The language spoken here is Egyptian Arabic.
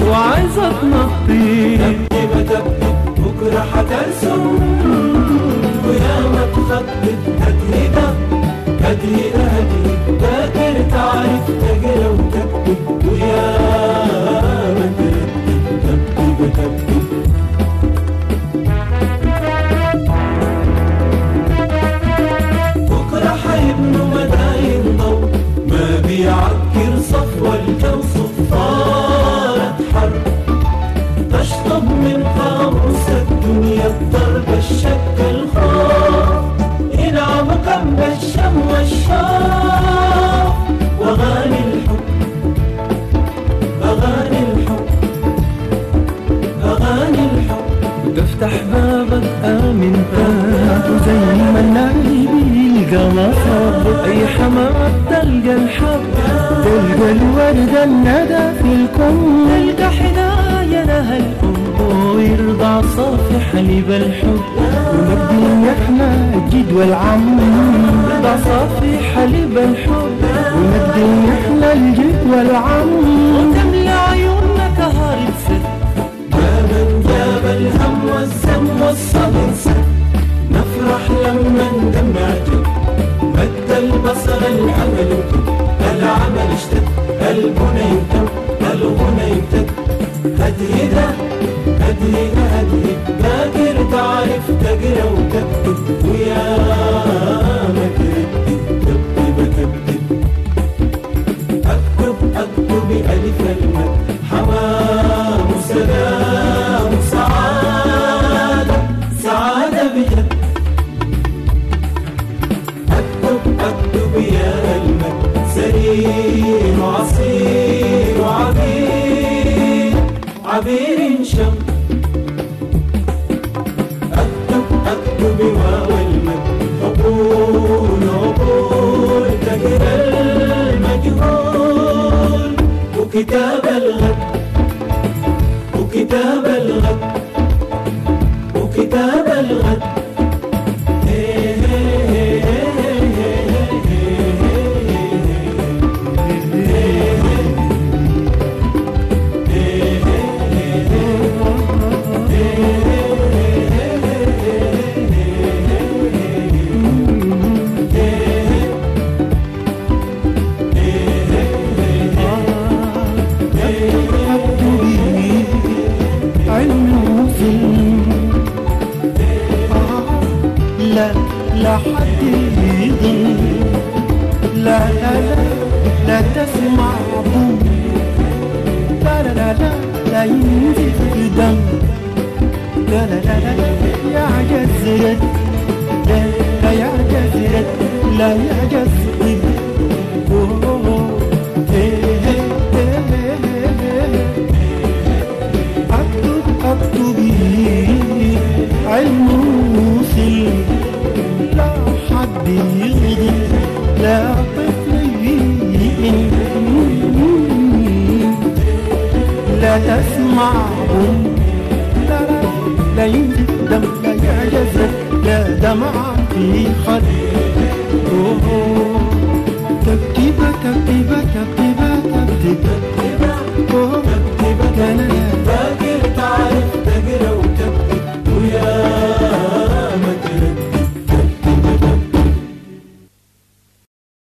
وعايزة تنطي تبكي بتبكي بكرة حترسم ويا ما تخطط هتهدى هتهدى هتهدى فاكر تعرف تقرا وتكتب ويا ما ترتب تبكي بتبكي بكرة حيبنوا مداين ضوء ما بيعكر صفوة الجو صفارة حرب تشطب من قاموس الدنيا الضرب الشك الخوف ينعم كم بالشم والشوق واغاني الحب اغاني الحب اغاني الحب تفتح بابك آمن تاك زي ما النبي بيلقى مصاب أي حمام تلقى الحب تلقى الوردة الندى في الكون تلقى حناية لها الأم ويرضع صافي حليب الحب ونبني احنا الجدوى العم يرضع صافي حليب الحب ونبني احنا الجدوى العم وتملى عيوننا كهار السد ما من جاب الهم والسم والصبر سد نفرح لما ندمع جد مد البصر العمل وجد العمل اشتد قلبنا يمتد الغنى يمتد هدينا هدينا هدينا باكر تعرف تقرا وتكتب ويا ما تكتب تكتب تكتب اكتب اكتب بألف المد حمام سلام سعادة سعادة بجد اكتب اكتب يا المد سرير وعصير وعبير عبير شم اكتب اكتب واو المد عقول عقول تقرا المجهول وكتاب الغد وكتاب الغد وكتاب الغد علم وفيلم لا لا حد يضل لا لا لا لا تسمع بوم لا لا لا لا لا ينزل دم لا لا لا لا يا جزرت لا لا يا جزرت لا يا جزرت أوه، أوه، إيه، إيه، إيه، إيه. اكتب اكتبي علم وصل لا حد يغضي لا طفل لا تسمع بوم لا لا لا ينزل دم لا يعجز لا دمع في خد